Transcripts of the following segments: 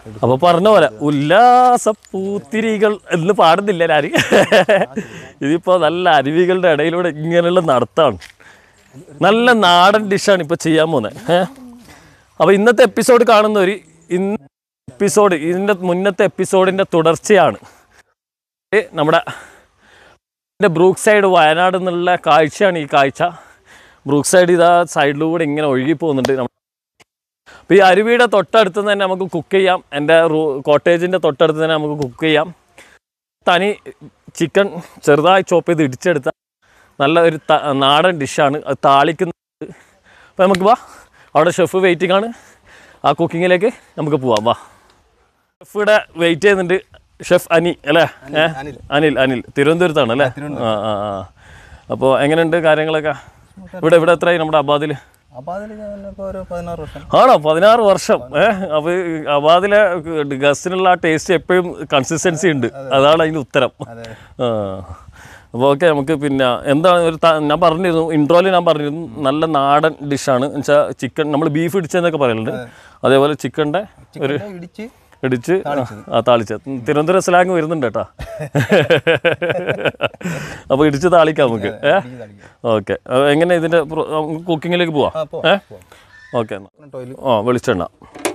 അപ്പൊ പറഞ്ഞ പോലെ ഉല്ലാസ പൂത്തിരികൾ എന്ന് പാടുന്നില്ല ഞാൻ ഇതിപ്പോ നല്ല അരുവികളുടെ ഇടയിലൂടെ ഇങ്ങനെയുള്ള നടത്താണ് നല്ല നാടൻ ഡിഷാണ് ഇപ്പൊ ചെയ്യാൻ പോകുന്നത് ഏഹ് അപ്പൊ ഇന്നത്തെ എപ്പിസോഡ് കാണുന്നവര് ഇന്ന് എപ്പിസോഡ് ഇതിന്റെ മുന്നത്തെ എപ്പിസോഡിന്റെ തുടർച്ചയാണ് ഏ, നമ്മുടെ ഇതിന്റെ ബ്രൂക്ക് സൈഡ് വയനാട് എന്നുള്ള കാഴ്ചയാണ് ഈ കാഴ്ച ബ്രൂക്ക് സൈഡ് ഇതാ സൈഡിലൂടെ ഇങ്ങനെ ഒഴുകി പോകുന്നുണ്ട് നമ്മ- അപ്പോൾ ഈ അരുവിയുടെ തൊട്ടടുത്ത് തന്നെ നമുക്ക് കുക്ക് ചെയ്യാം എൻ്റെ റൂ കോട്ടേജിൻ്റെ തൊട്ടടുത്ത് തന്നെ നമുക്ക് കുക്ക് ചെയ്യാം തനി ചിക്കൻ ചെറുതായി ചോപ്പ് ചെയ്ത് ഇടിച്ചെടുത്ത നല്ല ഒരു ത- നാടൻ ഡിഷാണ് അത് താളിക്കുന്നത് അപ്പോൾ നമുക്ക് വാ അവിടെ ഷെഫ് വെയിറ്റിംഗ് ആണ് ആ കുക്കിങ്ങിലേക്ക് നമുക്ക് പോവാം വാ ഷെഫ് ഇവിടെ വെയിറ്റ് ചെയ്യുന്നുണ്ട് ഷെഫ് അനി അല്ലേ ഏ? അനിൽ. അനിൽ അനിൽ തിരുവനന്തപുരത്താണ് അല്ലേ ആ ആ ആ അപ്പോൾ എങ്ങനെയുണ്ട് കാര്യങ്ങളൊക്കെ ഇവിടെ ഇവിടെ എത്രയായി നമ്മുടെ അബാദിൽ അപ്പൊ അതിൽ ഇപ്പോൾ ഒരു പതിനാറ് വർഷം ആണോ പതിനാറ് വർഷം ഏഹ് അപ്പൊ ഈ അബാദിലെ ഗസ്റ്റിനുള്ള ആ ടേസ്റ്റ് എപ്പോഴും കൺസിസ്റ്റൻസി ഉണ്ട് അതാണ് അതിന്റെ ഉത്തരം അതെ ആ അപ്പോൾ ഓക്കെ നമുക്ക് പിന്നെ എന്താണ് ഒരു ത- ഞാൻ പറഞ്ഞിരുന്നു ഇൻട്രോയിൽ ഞാൻ പറഞ്ഞിരുന്നു നല്ല നാടൻ ഡിഷാണ് വെച്ചാൽ ചിക്കൻ നമ്മൾ ബീഫ് ഇടിച്ചെന്നൊക്കെ പറയുന്നുണ്ട് അതേപോലെ ചിക്കൻ്റെ ഒരു ചിക്കൻ ഇടിച്ച് ഇടിച്ച് ആ താളിച്ച തിരുവനന്തപുരം സ്ലാങ് വരുന്നുണ്ട് കേട്ടാ അപ്പോൾ ഇടിച്ച് താളിക്കാം നമുക്ക് ഏ ഇടിച്ച് തളിക്കുക. ഓക്കെ എങ്ങനെ ഇതിൻ്റെ കുക്കിങ്ങിലേക്ക് പോവാം ആ, പോ, ഏ പോ. ഓക്കെ എന്നാൽ പിന്നെ ടോയ്ലറ്റ് ആ വെളിച്ചെണ്ണ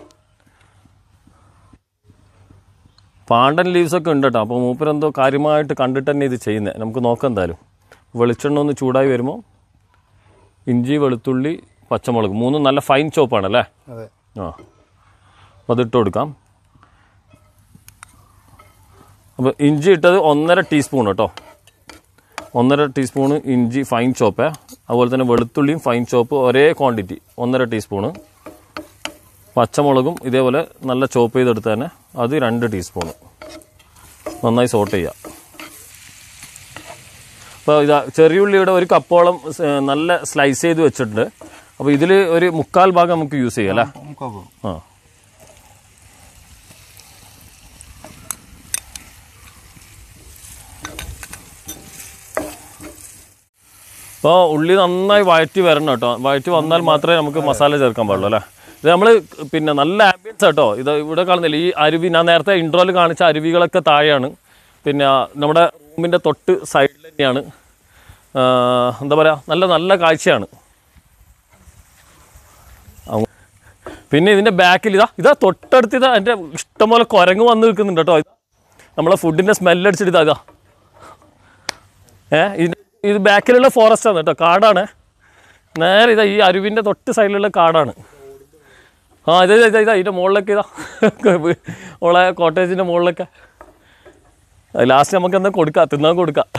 പാണ്ടൻ ലീവ്സ് ഒക്കെ ഉണ്ട് കേട്ടോ അപ്പോൾ മൂപ്പരെന്തോ കാര്യമായിട്ട് കണ്ടിട്ട് തന്നെ ഇത് ചെയ്യുന്നത് നമുക്ക് നോക്കാം എന്തായാലും വെളിച്ചെണ്ണ ഒന്ന് ചൂടായി വരുമ്പോൾ ഇഞ്ചി വെളുത്തുള്ളി പച്ചമുളക് മൂന്നും നല്ല ഫൈൻ ചോപ്പാണ് അല്ലേ അതെ ആ അപ്പോൾ അതിട്ട് കൊടുക്കാം അപ്പോൾ ഇഞ്ചി ഇട്ടത് ഒന്നര ടീസ്പൂൺ കേട്ടോ ഒന്നര ടീസ്പൂണ് ഇഞ്ചി ഫൈൻ ചോപ്പ് അതുപോലെ തന്നെ വെളുത്തുള്ളിയും ഫൈൻ ചോപ്പ് ഒരേ ക്വാണ്ടിറ്റി ഒന്നര ടീസ്പൂണ് പച്ചമുളകും ഇതേപോലെ നല്ല ചോപ്പ് ചെയ്തെടുത്ത് തന്നെ അത് രണ്ട് ടീസ്പൂണ് നന്നായി സോട്ട് ചെയ്യുക അപ്പോൾ ഇതാ ചെറിയുള്ളിയുടെ ഒരു കപ്പോളം സ് നല്ല സ്ലൈസ് ചെയ്ത് വെച്ചിട്ടുണ്ട് അപ്പോൾ ഇതിൽ ഒരു മുക്കാൽ ഭാഗം നമുക്ക് യൂസ് ചെയ്യാം അല്ലേ മുക്കാൽ പോകും ആ ഇപ്പോൾ ഉള്ളി നന്നായി വഴറ്റി വരണം കേട്ടോ വഴറ്റി വന്നാൽ മാത്രമേ നമുക്ക് മസാല ചേർക്കാൻ പാടുള്ളൂ അല്ലേ ഇത് നമ്മൾ പിന്നെ നല്ല ആംബിയൻസ് കേട്ടോ ഇത് ഇവിടെ കാണുന്നില്ല ഈ അരുവി ഞാൻ നേരത്തെ ഇൻട്രോയിൽ കാണിച്ച അരുവികളൊക്കെ താഴെയാണ് പിന്നെ നമ്മുടെ റൂമിൻ്റെ തൊട്ട് സൈഡിൽ തന്നെയാണ് ആ, എന്താ പറയുക നല്ല നല്ല കാഴ്ചയാണ് അങ്ങ് പിന്നെ ഇതിന്റെ ബാക്കിൽ ഇതാ ഇതാ തൊട്ടടുത്ത് ഇതാ എൻ്റെ ഇഷ്ടംപോലെ കുരങ്ങ് വന്ന് നിൽക്കുന്നുണ്ട് കേട്ടോ ഇത് നമ്മളെ ഫുഡിന്റെ സ്മെല്ല് അടിച്ചിട്ട് ഇതാ ഇതാ ഏ ഇത് ഇത് ബാക്കിലുള്ള ഫോറസ്റ്റ് ആണ് കേട്ടോ കാടാണ് നേരെ ഇതാ ഈ അരുവിൻ്റെ തൊട്ട് സൈഡിലുള്ള കാടാണ് ആ ഇതാ ഇതാ ഇതാ ഇതിൻ്റെ മുകളിലൊക്കെ ഇതാ ഓളെ കോട്ടേജിൻ്റെ മുകളിലൊക്കെ ലാസ്റ്റ് നമുക്ക് എന്താ കൊടുക്കാം തിന്നാൻ കൊടുക്കാം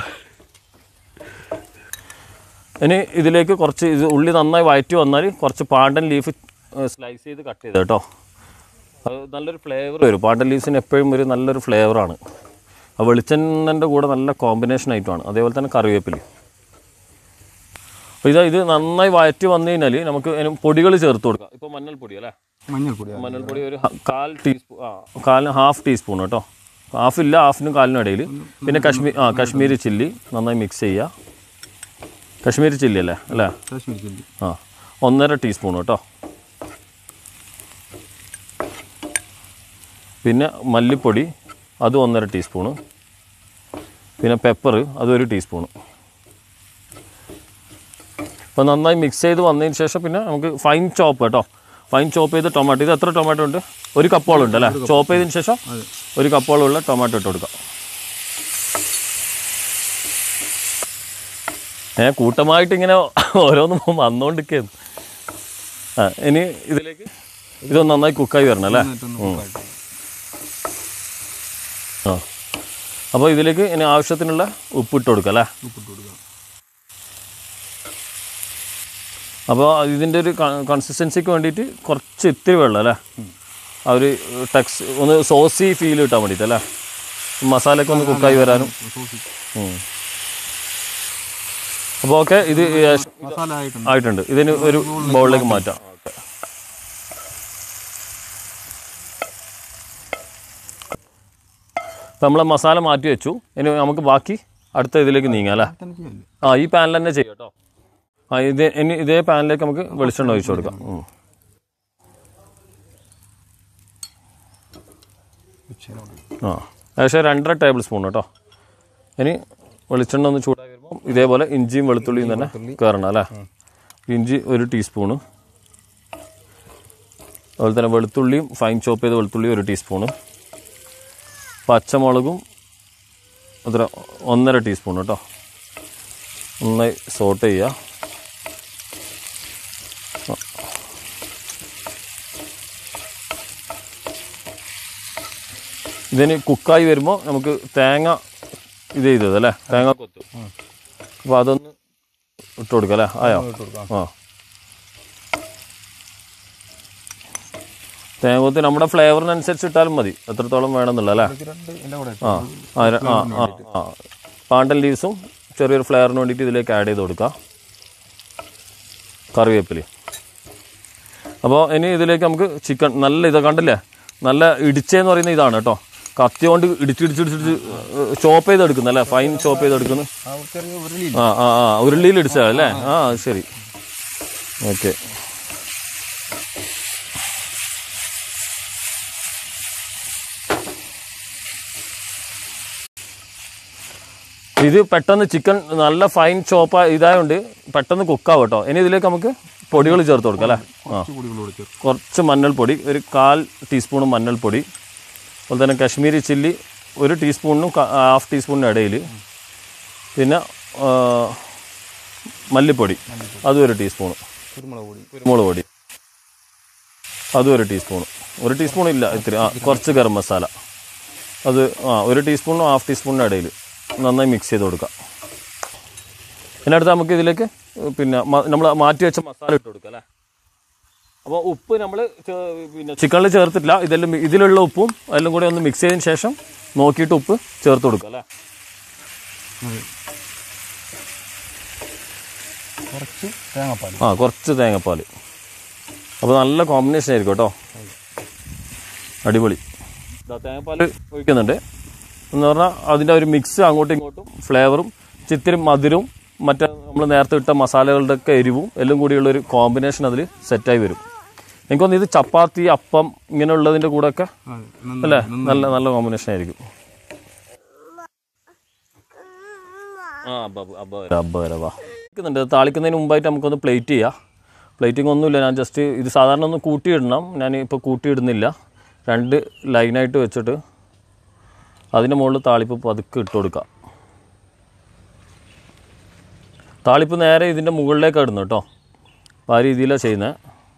ഇനി ഇതിലേക്ക് കുറച്ച് ഇത് ഉള്ളി നന്നായി വഴറ്റി വന്നാൽ കുറച്ച് പാണ്ടൻ ലീഫ് സ്ലൈസ് ചെയ്ത് കട്ട് ചെയ്ത് കേട്ടോ അത് നല്ലൊരു ഫ്ലേവർ വരും പാണ്ടൻ ലീവ്സിന് എപ്പോഴും ഒരു നല്ലൊരു ഫ്ലേവറാണ് ആ വെളിച്ചെണ്ണൻ്റെ കൂടെ നല്ല കോമ്പിനേഷൻ ആയിട്ടുമാണ് അതേപോലെ തന്നെ കറിവേപ്പില അപ്പോൾ ഇത് ഇത് നന്നായി വഴറ്റി വന്നു കഴിഞ്ഞാൽ നമുക്ക് പൊടികൾ ചേർത്ത് കൊടുക്കാം ഇപ്പോൾ മഞ്ഞൾപ്പൊടി അല്ലേ മഞ്ഞൾപ്പൊടി മഞ്ഞൾപ്പൊടി ഒരു ഹ- കാൽ ടീസ്പൂൺ ആ കാലിന് ഹാഫ് ടീസ്പൂൺ കേട്ടോ ഹാഫ് ഇല്ല ഹാഫിനും കാലിനും ഇടയിൽ പിന്നെ കശ്മീർ ആ കശ്മീരി ചില്ലി നന്നായി മിക്സ് ചെയ്യുക കശ്മീരി ചില്ലി അല്ലേ അല്ലേ കാശ്മീരി ചില്ലി ആ ഒന്നര ടീസ്പൂൺ കേട്ടോ പിന്നെ മല്ലിപ്പൊടി അത് ഒന്നര ടീസ്പൂണ് പിന്നെ പെപ്പർ അതൊരു ടീസ്പൂണ് അപ്പോൾ നന്നായി മിക്സ് ചെയ്ത് വന്നതിന് ശേഷം പിന്നെ നമുക്ക് ഫൈൻ ചോപ്പ് കേട്ടോ ഫൈൻ ചോപ്പ് ചെയ്ത് ടൊമാറ്റോ ഇത് എത്ര ടൊമാറ്റോ ഉണ്ട് ഒരു കപ്പോളം ഉണ്ട് അല്ലേ ചോപ്പ് ചെയ്തതിന് ശേഷം ഒരു കപ്പോളം ഉള്ള ടൊമാറ്റോ ഇട്ട് കൊടുക്കാം ഏ കൂട്ടമായിട്ട് ഇങ്ങനെ ഓരോന്നും വന്നുകൊണ്ടിരിക്കുന്നു ആ ഇനി ഇതിലേക്ക് ഇതൊന്ന് നന്നായി കുക്കായി വരണം അല്ലേ എന്നിട്ടൊന്ന് കുക്കായിട്ട്. ആ അപ്പോൾ ഇതിലേക്ക് ഇനി ആവശ്യത്തിനുള്ള ഉപ്പ് ഇട്ട് കൊടുക്കാം അല്ലേ ഉപ്പിട്ട് കൊടുക്കുക അപ്പോൾ ഇതിൻ്റെ ഒരു കൺസിസ്റ്റൻസിക്ക് വേണ്ടിയിട്ട് കുറച്ച് ഇത്തിരി വെള്ളം അല്ലേ ആ ഒരു ടെക്സ് ഒന്ന് സോസി ഫീൽ കിട്ടാൻ വേണ്ടിയിട്ട് അല്ലേ മസാലയൊക്കെ ഒന്ന് കുക്കായി വരാനും സോസ് അപ്പോൾ ഓക്കെ ഇത് മസാല ആയിട്ടുണ്ട് ആയിട്ടുണ്ട് ഇതിന് ഒരു ബൗളിലേക്ക് മാറ്റാം ഓക്കെ അപ്പം നമ്മൾ മസാല മാറ്റി വെച്ചു ഇനി നമുക്ക് ബാക്കി അടുത്ത ഇതിലേക്ക് നീങ്ങാം അല്ലേ തന്നെ ചെയ്യല്ലേ ആ ഈ പാനിൽ തന്നെ ചെയ്യാം കേട്ടോ ആ ഇത് ഇനി ഇതേ പാനിലേക്ക് നമുക്ക് വെളിച്ചെണ്ണ ഒഴിച്ചു കൊടുക്കാം ഉം. ഉച്ചയോട് ആ ഏകദേശം രണ്ടര ടേബിൾ സ്പൂൺ കേട്ടോ ഇനി വെളിച്ചെണ്ണ ഒന്ന് ചൂടായി വരുമ്പോൾ ഇതേപോലെ ഇഞ്ചിയും വെളുത്തുള്ളിയും തന്നെ കയറണം അല്ലേ ഇഞ്ചി ഒരു ടീസ്പൂണ് അതുപോലെ തന്നെ വെളുത്തുള്ളിയും ഫൈൻ ചോപ്പ് ചെയ്ത വെളുത്തുള്ളിയും ഒരു ടീസ്പൂണ് പച്ചമുളകും അത്ര ഒന്നര ടീസ്പൂൺ കേട്ടോ നന്നായി സോട്ട് ചെയ്യുക ഇതിന് കുക്കായി വരുമ്പോൾ നമുക്ക് തേങ്ങ ഇത് ചെയ്തത് അല്ലേ തേങ്ങ കൊത്ത് അപ്പോൾ അതൊന്ന് ഇട്ട് കൊടുക്കാം അല്ലേ ആയോ ഇട്ട് കൊടുക്കാം ആ തേങ്ങ കൊത്ത് നമ്മുടെ ഫ്ലേവറിനനുസരിച്ച് ഇട്ടാലും മതി എത്രത്തോളം വേണമെന്നുള്ള അല്ലേ ഇതിലേക്ക് രണ്ട് എൻ്റെ കൂടെ ആ ആ ര- ആ ആ ആ പാണ്ടൻ ലീവ്സും ചെറിയൊരു ഫ്ലേവറിന് വേണ്ടിയിട്ട് ഇതിലേക്ക് ആഡ് ചെയ്ത് കൊടുക്കാം കറിവേപ്പില അപ്പോൾ ഇനി ഇതിലേക്ക് നമുക്ക് ചിക്കൻ നല്ല ഇത് കണ്ടില്ലേ നല്ല ഇടിച്ചെന്ന് പറയുന്ന ഇതാണ് കേട്ടോ കത്തി കൊണ്ട് ഇടിച്ചിടിച്ചിടിച്ചിട്ട് ചോപ്പ് ചെയ്തെടുക്കുന്നു അല്ലേ ഫൈൻ ചോപ്പ് ചെയ്തെടുക്കുന്നു ആ ചെറിയ ഉരുളി ആ ആ ആ ഉരുളിയിൽ ഇടിച്ചാ അല്ലേ ആ അത് ശരി ഓക്കെ ഇത് പെട്ടെന്ന് ചിക്കൻ നല്ല ഫൈൻ ചോപ്പ ഇതായതുകൊണ്ട് പെട്ടെന്ന് കുക്കാവും കേട്ടോ ഇനി ഇതിലേക്ക് നമുക്ക് പൊടികൾ ചേർത്ത് കൊടുക്കാം അല്ലേ ആ കുറച്ച് പൊടികളോട് ചേർത്ത് കുറച്ച് മഞ്ഞൾപ്പൊടി ഒരു കാൽ ടീസ്പൂൺ മഞ്ഞൾപ്പൊടി അതുപോലെ തന്നെ കാശ്മീരി ചില്ലി ഒരു ടീസ്പൂണിനും ക- ഹാഫ് ടീസ്പൂണിനും ഇടയിൽ പിന്നെ ആ, മല്ലിപ്പൊടി അതും ഒരു ടീസ്പൂൺ കുരുമുളക് പൊടി കുരുമുളക് പൊടി അതും ഒരു ടീസ്പൂൺ ഒരു ടീസ്പൂൺ ഇല്ല ഇത്തിരി ആ കുറച്ച് ഗരം മസാല അത് ആ ഒരു ടീസ്പൂണും ഹാഫ് ടീസ്പൂണിനും ഇടയിൽ നന്നായി മിക്സ് ചെയ്ത് കൊടുക്കാം പിന്നെ അടുത്ത് നമുക്ക് ഇതിലേക്ക് പിന്നെ നമ്മൾ മാറ്റി വെച്ച മസാല ഇട്ട് കൊടുക്കാം അല്ലേ അപ്പോൾ ഉപ്പ് നമ്മൾ പിന്നെ ചിക്കനിൽ ചേർത്തിട്ടില്ല ഇതെല്ലാം മി- ഇതിലുള്ള ഉപ്പും എല്ലാം കൂടി ഒന്ന് മിക്സ് ചെയ്തതിന് ശേഷം നോക്കിയിട്ട് ഉപ്പ് ചേർത്ത് കൊടുക്കുക അല്ലേ അതെ കുറച്ച് തേങ്ങാപ്പാൽ ആ കുറച്ച് തേങ്ങാപ്പാൽ അപ്പോൾ നല്ല കോമ്പിനേഷൻ ആയിരിക്കും കേട്ടോ അടിപൊളി ഇതാ തേങ്ങാപ്പാൽ ഒഴിക്കുന്നുണ്ട് എന്ന് പറഞ്ഞാൽ അതിൻ്റെ ഒരു മിക്സ് അങ്ങോട്ടും ഇങ്ങോട്ടും ഫ്ലേവറും ചിത്തിരി മധുരവും മറ്റേ നമ്മൾ നേരത്തെ ഇട്ട മസാലകളുടെ ഒക്കെ എരിവും എല്ലാം കൂടിയുള്ള ഒരു കോമ്പിനേഷൻ അതിൽ സെറ്റായി വരും എനിക്കൊന്ന് ഇത് ചപ്പാത്തി അപ്പം ഇങ്ങനെയുള്ളതിൻ്റെ കൂടെയൊക്കെ അതെ നന്നായി അല്ലേ നല്ല നല്ല കോമ്പിനേഷൻ ആയിരിക്കും ആ അബ്ബ അബ്ബ വരാം അബ്ബ വരാം വാ ക്കുന്നുണ്ട് താളിക്കുന്നതിന് മുമ്പായിട്ട് നമുക്കൊന്ന് പ്ലേറ്റ് ചെയ്യാം പ്ലേറ്റിംഗ് ഒന്നുമില്ല ഞാൻ ജസ്റ്റ് ഇത് സാധാരണ ഒന്ന് കൂട്ടിയിടണം ഞാൻ ഇപ്പോൾ കൂട്ടിയിടുന്നില്ല രണ്ട് ലൈനായിട്ട് വെച്ചിട്ട് അതിൻ്റെ മുകളിൽ താളിപ്പ് പതുക്കെ ഇട്ട് കൊടുക്കാം താളിപ്പ് നേരെ ഇതിൻ്റെ മുകളിലേക്ക് ഇടുന്നു കേട്ടോ അപ്പോൾ ആ രീതിയിലാണ് ചെയ്യുന്നത്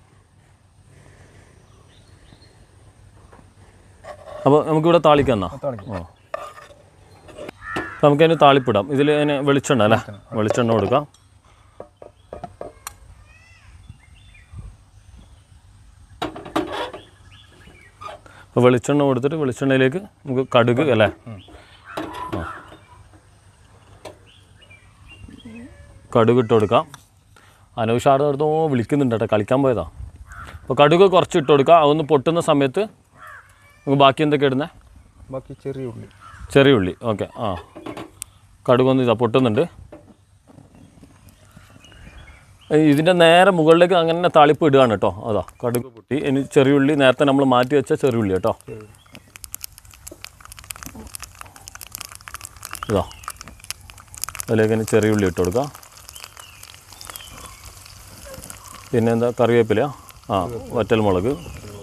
അപ്പോൾ നമുക്കിവിടെ താളിക്കാം എന്നാ താളിക്കും ആ അപ്പം നമുക്കതിന് താളിപ്പിടാം ഇതിൽ അതിന് വെളിച്ചെണ്ണ അല്ലേ വെളിച്ചെണ്ണ കൊടുക്കാം അപ്പോൾ വെളിച്ചെണ്ണ കൊടുത്തിട്ട് വെളിച്ചെണ്ണയിലേക്ക് നമുക്ക് കടുക് അല്ലേ ആ കടുക് ഇട്ട് കൊടുക്കാം അനൗഷാട് നടത്തോ വിളിക്കുന്നുണ്ട് കേട്ടോ കളിക്കാൻ പോയതാ അപ്പോൾ കടുക് കുറച്ച് ഇട്ട് കൊടുക്കുക അതൊന്ന് പൊട്ടുന്ന സമയത്ത് നമുക്ക് ബാക്കി എന്തൊക്കെ ഇടുന്നത് ബാക്കി ചെറിയ ഉള്ളി ചെറിയ ഉള്ളി ഓക്കെ ആ കടുകൊന്ന് ഇതാ പൊട്ടുന്നുണ്ട് ഇതിൻ്റെ നേരെ മുകളിലേക്ക് അങ്ങനെ താളിപ്പ് ഇടുകയാണ് കേട്ടോ അതാ കടുക് പൊട്ടി ഇനി ചെറിയ ഉള്ളി നേരത്തെ നമ്മൾ മാറ്റി വെച്ച ചെറിയ ഉള്ളി കേട്ടോ ഇതാ അതിലേക്ക് ഇനി ചെറിയ ഉള്ളി ഇട്ട് കൊടുക്കാം പിന്നെ എന്താ കറിവേപ്പില ആ വറ്റൽ മുളക്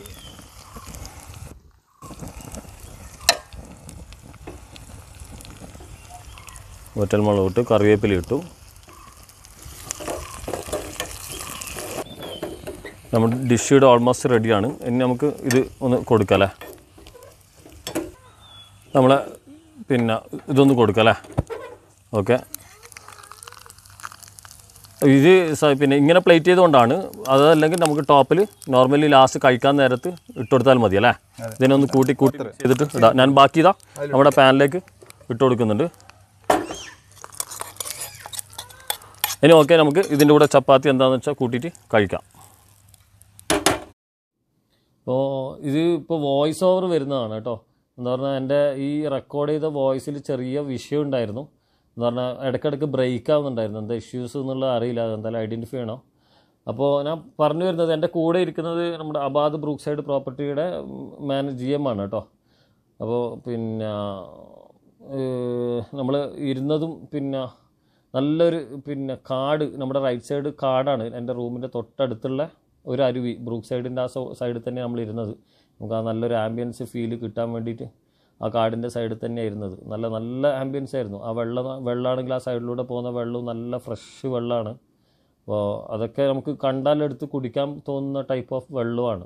വറ്റൽമുളക് ഇട്ട് കറിവേപ്പില ഇട്ടു നമ്മുടെ ഡിഷ് ഇവിടെ ഓൾമോസ്റ്റ് റെഡിയാണ് ഇനി നമുക്ക് ഇത് ഒന്ന് കൊടുക്കാം അല്ലേ നമ്മളെ പിന്നെ ഇതൊന്ന് കൊടുക്കാം അല്ലേ ഓക്കെ ഇത് സ- പിന്നെ ഇങ്ങനെ പ്ലേറ്റ് ചെയ്തുകൊണ്ടാണ് അതല്ലെങ്കിൽ നമുക്ക് ടോപ്പിൽ നോർമലി ലാസ്റ്റ് കഴിക്കാൻ നേരത്ത് ഇട്ട് കൊടുത്താൽ മതി അല്ലേ ഇതിനൊന്ന് കൂട്ടി കൂട്ടി mix ചെയ്തിട്ട് ഇടാം ഞാൻ ബാക്കി ഇതാ നമ്മുടെ പാനിലേക്ക് ഇട്ട് കൊടുക്കുന്നുണ്ട് ഇനി ഓക്കെ നമുക്ക് ഇതിൻ്റെ കൂടെ ചപ്പാത്തി എന്താണെന്ന് വെച്ചാൽ കൂട്ടിയിട്ട് കഴിക്കാം ഇപ്പോൾ ഇത് ഇപ്പോൾ വോയിസ് ഓവർ വരുന്നതാണ് കേട്ടോ എന്ന് പറഞ്ഞാൽ എൻ്റെ ഈ റെക്കോർഡ് ചെയ്ത വോയിസിൽ ചെറിയ വിഷയം ഉണ്ടായിരുന്നു എന്ന് പറഞ്ഞാൽ ഇടയ്ക്കിടയ്ക്ക് ബ്രേക്ക് ആവുന്നുണ്ടായിരുന്നു എന്താ ഇഷ്യൂസ് എന്നുള്ളത് അറിയില്ല അതെന്തായാലും ഐഡൻറ്റിഫൈ ചെയ്യണം അപ്പോൾ ഞാൻ പറഞ്ഞു വരുന്നത് എൻ്റെ കൂടെ ഇരിക്കുന്നത് നമ്മുടെ അബാദ് ബ്രൂക്ക് സൈഡ് പ്രോപ്പർട്ടിയുടെ മാനേജ് ജി എം ആണ് കേട്ടോ അപ്പോൾ പിന്നെ നമ്മൾ ഇരുന്നതും പിന്നെ നല്ലൊരു പിന്നെ കാട് നമ്മുടെ റൈറ്റ് സൈഡ് കാടാണ് എൻ്റെ റൂമിൻ്റെ തൊട്ടടുത്തുള്ള ഒരു അരുവി ബ്രൂക്ക് സൈഡിൻ്റെ ആ സൈഡിൽ തന്നെ നമ്മൾ ഇരുന്നത് നമുക്ക് ആ നല്ലൊരു ആംബിയൻസ് ഫീൽ കിട്ടാൻ വേണ്ടിയിട്ട് ആ കാടിൻ്റെ സൈഡിൽ തന്നെയാണ് ഇരുന്നത് നല്ല നല്ല ആംബിയൻസ് ആയിരുന്നു ആ വെള്ളം വെള്ളമാണെങ്കിൽ ആ സൈഡിലൂടെ പോകുന്ന വെള്ളവും നല്ല ഫ്രഷ് വെള്ളമാണ് അപ്പോൾ അതൊക്കെ നമുക്ക് കണ്ടാലെടുത്ത് കുടിക്കാൻ തോന്നുന്ന ടൈപ്പ് ഓഫ് വെള്ളമാണ്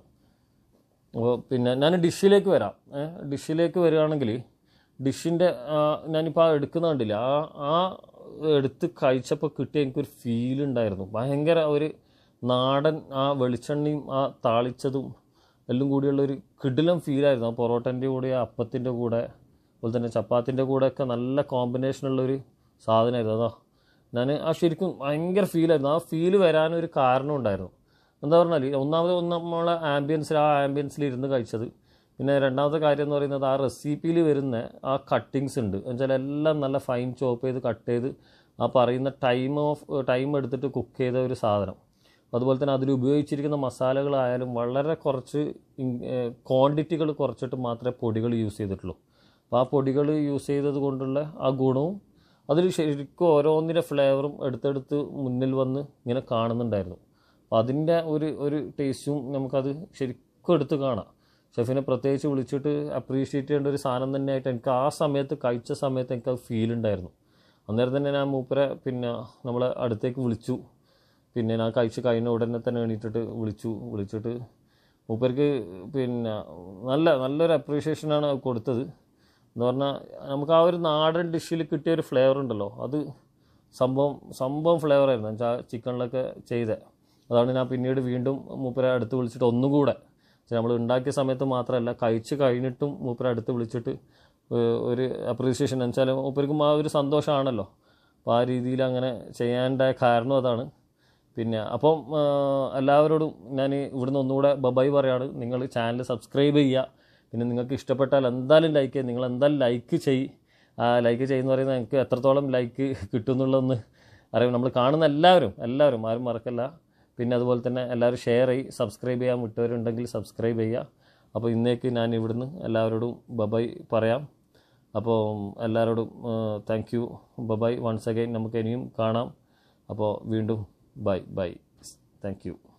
അപ്പോൾ പിന്നെ ഞാൻ ഡിഷിലേക്ക് വരാം ഡിഷിലേക്ക് വരികയാണെങ്കിൽ ഡിഷിൻ്റെ ഞാനിപ്പോൾ ആ എടുക്കുന്ന കണ്ടില്ല ആ ആ എടുത്ത് കഴിച്ചപ്പോൾ കിട്ടിയ എനിക്കൊരു ഫീൽ ഉണ്ടായിരുന്നു ഭയങ്കര ഒരു നാടൻ ആ വെളിച്ചെണ്ണയും ആ താളിച്ചതും എല്ലാം കൂടിയുള്ള ഒരു കിടിലം ഫീലായിരുന്നു ആ പൊറോട്ടൻ്റെ കൂടെ ആ അപ്പത്തിൻ്റെ കൂടെ അതുപോലെ തന്നെ ചപ്പാത്തിൻ്റെ കൂടെ ഒക്കെ നല്ല കോമ്പിനേഷനുള്ളൊരു സാധനമായിരുന്നു അതാ ഞാൻ ആ ശരിക്കും ഭയങ്കര ഫീലായിരുന്നു ആ ഫീൽ വരാനൊരു കാരണം ഉണ്ടായിരുന്നു എന്താ പറഞ്ഞാൽ ഒന്നാമത് ഒന്ന് നമ്മളെ ആംബിയൻസിൽ ആ ആംബിയൻസിൽ ഇരുന്ന് കഴിച്ചത് പിന്നെ രണ്ടാമത്തെ കാര്യം എന്ന് പറയുന്നത് ആ റെസിപ്പിയിൽ വരുന്ന ആ കട്ടിങ്സ് ഉണ്ട് എന്നുവെച്ചാൽ എല്ലാം നല്ല ഫൈൻ ചോപ്പ് ചെയ്ത് കട്ട് ചെയ്ത് ആ പറയുന്ന ടൈം ഓഫ് ടൈം എടുത്തിട്ട് കുക്ക് ചെയ്ത ഒരു സാധനം അതുപോലെ തന്നെ അതിൽ ഉപയോഗിച്ചിരിക്കുന്ന മസാലകളായാലും വളരെ കുറച്ച് ക്വാണ്ടിറ്റികൾ കുറച്ചിട്ട് മാത്രമേ പൊടികൾ യൂസ് ചെയ്തിട്ടുള്ളൂ അപ്പോൾ ആ പൊടികൾ യൂസ് ചെയ്തത് കൊണ്ടുള്ള ആ ഗുണവും അതിൽ ശരിക്കും ഓരോന്നിൻ്റെ ഫ്ലേവറും എടുത്തെടുത്ത് മുന്നിൽ വന്ന് ഇങ്ങനെ കാണുന്നുണ്ടായിരുന്നു അപ്പോൾ അതിൻ്റെ ഒരു ഒരു ടേസ്റ്റും നമുക്കത് ശരിക്കും എടുത്ത് കാണാം ഷെഫിനെ പ്രത്യേകിച്ച് വിളിച്ചിട്ട് അപ്രീഷിയേറ്റ് ചെയ്യേണ്ട ഒരു സാധനം തന്നെയായിട്ട് എനിക്ക് ആ സമയത്ത് കഴിച്ച സമയത്ത് എനിക്ക് അത് ഫീൽ ഉണ്ടായിരുന്നു അന്നേരം തന്നെ ഞാൻ മൂപ്പരെ പിന്നെ നമ്മളെ അടുത്തേക്ക് വിളിച്ചു പിന്നെ ഞാൻ കഴിച്ച് കഴിഞ്ഞ ഉടനെ തന്നെ എണീറ്റിട്ട് വിളിച്ചു വിളിച്ചിട്ട് മൂപ്പർക്ക് പിന്നെ നല്ല നല്ലൊരു അപ്രീഷിയേഷനാണ് കൊടുത്തത് എന്ന് പറഞ്ഞാൽ നമുക്ക് ആ ഒരു നാടൻ ഡിഷിൽ കിട്ടിയ ഒരു ഫ്ലേവർ ഉണ്ടല്ലോ അത് സംഭവം സംഭവം ഫ്ലേവർ ആയിരുന്നു വെച്ചാൽ ചിക്കനിലൊക്കെ ചെയ്തത് അതാണ് ഞാൻ പിന്നീട് വീണ്ടും മൂപ്പരെ അടുത്ത് വിളിച്ചിട്ട് ഒന്നുകൂടെ നമ്മൾ ഉണ്ടാക്കിയ സമയത്ത് മാത്രമല്ല കഴിച്ച് കഴിഞ്ഞിട്ടും മൂപ്പരെ അടുത്ത് വിളിച്ചിട്ട് ഏഹ് ഒരു അപ്രീസിയേഷൻ എന്ന് വെച്ചാൽ മൂപ്പർക്കും ആ ഒരു സന്തോഷമാണല്ലോ അപ്പോൾ ആ രീതിയിൽ അങ്ങനെ ചെയ്യാനുണ്ടായ കാരണം അതാണ് പിന്നെ അപ്പം ആ, എല്ലാവരോടും ഞാൻ ഇവിടുന്ന് ഒന്നുകൂടെ ബബായ് പറയാണ് നിങ്ങൾ ചാനൽ സബ്സ്ക്രൈബ് ചെയ്യുക പിന്നെ നിങ്ങൾക്ക് ഇഷ്ടപ്പെട്ടാൽ എന്തായാലും ലൈക്ക് ചെയ്യുക നിങ്ങൾ എന്തായാലും ലൈക്ക് ചെയ് ആ ലൈക്ക് ചെയ്യുന്ന പറയുന്നത് നിങ്ങൾക്ക് എത്രത്തോളം ലൈക്ക് കിട്ടും എന്നുള്ളതൊന്ന് അറിയാം നമ്മൾ കാണുന്ന എല്ലാവരും എല്ലാവരും ആരും മറക്കല്ല പിന്നെ അതുപോലെ തന്നെ എല്ലാവരും ഷെയർ ചെയ്യും സബ്സ്ക്രൈബ് ചെയ്യാൻ വിട്ടവരുണ്ടെങ്കിൽ സബ്സ്ക്രൈബ് ചെയ്യുക അപ്പോൾ ഇന്നേക്ക് ഞാൻ ഇവിടുന്ന് എല്ലാവരോടും ബബായ് പറയാം അപ്പോൾ എല്ലാവരോടും thank you bye bye once again നമുക്ക് ഇനിയും കാണാം അപ്പോൾ വീണ്ടും ബൈ ബൈ താങ്ക് യു